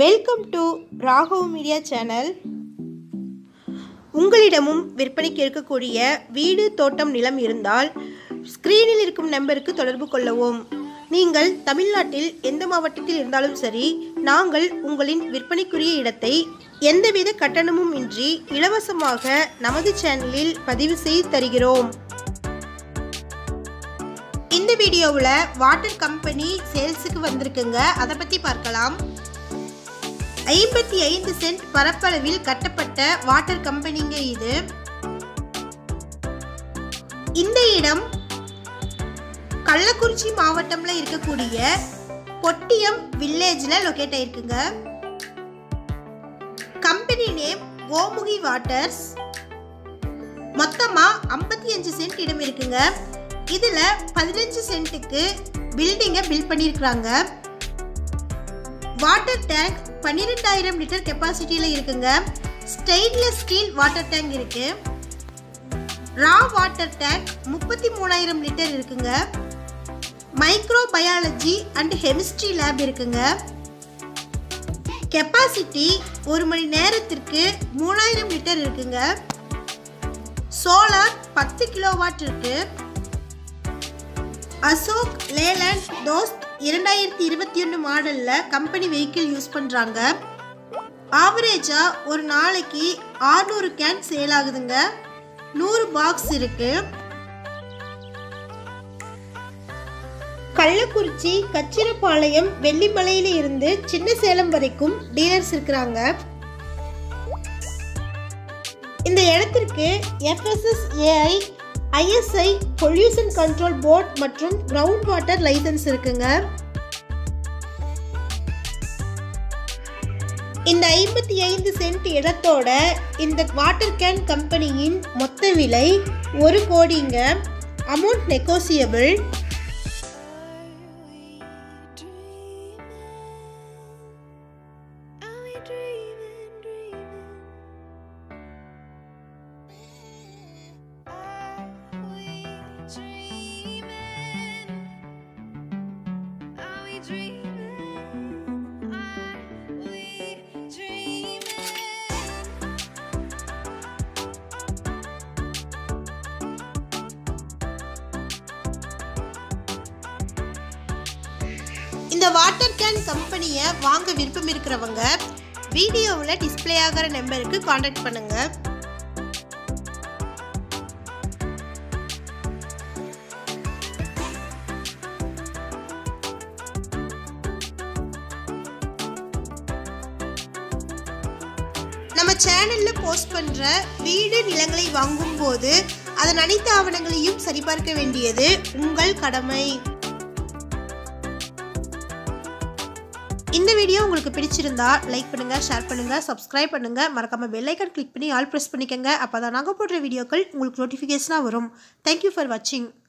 welcome to Raghav media channel உங்களிடமும் விற்பனைக்கு இருக்கக்கூடிய வீடு தோட்டம் நிலம் இருந்தால் ஸ்க்ரீனில் இருக்கும் நம்பருக்கு தொடர்பு கொள்ளவும் நீங்கள் தமிழ்நாட்டில் எந்த மாவட்டத்தில் இருந்தாலும் சரி நாங்கள் உங்களின் விற்பனைக்குரிய இடத்தை எந்தவித கட்டணமும் இன்றி இலவசமாக நமது சேனலில் பதிவு செய்து தருகிறோம் இந்த வீடியோவில் வாட்டர் கம்பெனி சேல்ஸுக்கு வந்திருக்குங்க அதை பற்றி பார்க்கலாம் ஐம்பத்தி ஐந்து சென்ட் பரப்பளவில் கட்டப்பட்ட வாட்டர் கம்பெனிங்க இது இந்த இடம் கள்ளக்குறிச்சி மாவட்டம்ல இருக்கக்கூடிய பொட்டியம் வில்லேஜ்ல லொக்கேட் ஆயிருக்குங்க கம்பெனி நேம் கோமுகி வாட்டர்ஸ் மொத்தமா ஐம்பத்தி அஞ்சு சென்ட் இடம் இருக்குங்க இதுல பதினஞ்சு சென்ட்டுக்கு பில்டிங்கை பில்ட் பண்ணியிருக்கிறாங்க வாட்டர் டேங்க் பன்னிரெண்டாயிரம் லிட்டர் கெப்பாசிட்டியில் இருக்குங்க ஸ்டெயின்லெஸ் ஸ்டீல் வாட்டர் டேங்க் இருக்கு ரா வாட்டர் டேங்க் முப்பத்தி மூணாயிரம் லிட்டர் இருக்குங்க microbiology and chemistry lab இருக்குங்க கெப்பாசிட்டி ஒரு மணி நேரத்திற்கு மூணாயிரம் லிட்டர் இருக்குங்க சோலார் பத்து கிலோவாட் இருக்கு அசோக் லேலண்ட் தோஸ்த் இரண்டாயிரத்தி இருபத்தி ஒன்று மாடலில் கம்பெனி வெஹிக்கிள் யூஸ் பண்ணுறாங்க ஆவரேஜாக ஒரு நாளைக்கு ஆறுநூறு கேன் சேல் ஆகுதுங்க நூறு பாக்ஸ் இருக்கு கள்ளக்குறிச்சி கச்சிரப்பாளையம் வெள்ளிமலையில இருந்து சின்ன சேலம் வரைக்கும் டீலர்ஸ் இருக்கிறாங்க இந்த இடத்திற்கு FSSAI ISI pollution control board மற்றும் கிரவுண்ட் வாட்டர் லைசன்ஸ் இருக்குங்க இந்த ஐம்பத்தி ஐந்து சென்ட் இடத்தோட இந்த வாட்டர் கேன் கம்பெனியின் மொத்த விலை ஒரு கோடிங்க அமௌண்ட் நெகோசியபிள் இந்த வாட்டர் கேன் கம்பெனியை வாங்க விருப்பம் இருக்கிறவங்க வீடியோவில் டிஸ்ப்ளே ஆகிற நம்பருக்கு காண்டாக்ட் பண்ணுங்க நம்ம சேனலில் போஸ்ட் பண்ணுற வீடு நிலங்களை வாங்கும்போது அதன் அனைத்து ஆவணங்களையும் சரிபார்க்க வேண்டியது உங்கள் கடமை இந்த வீடியோ உங்களுக்கு பிடிச்சிருந்தா லைக் பண்ணுங்க ஷேர் பண்ணுங்க சப்ஸ்கிரைப் பண்ணுங்க மறக்காம பெல் ஐக்கன் கிளிக் பண்ணி ஆல் ப்ரெஸ் பண்ணிக்கங்க அப்பதான் நாங்கள் போடுற வீடியோக்கள் உங்களுக்கு நோட்டிஃபிகேஷனாக வரும் தேங்க்யூ ஃபார் வாட்சிங்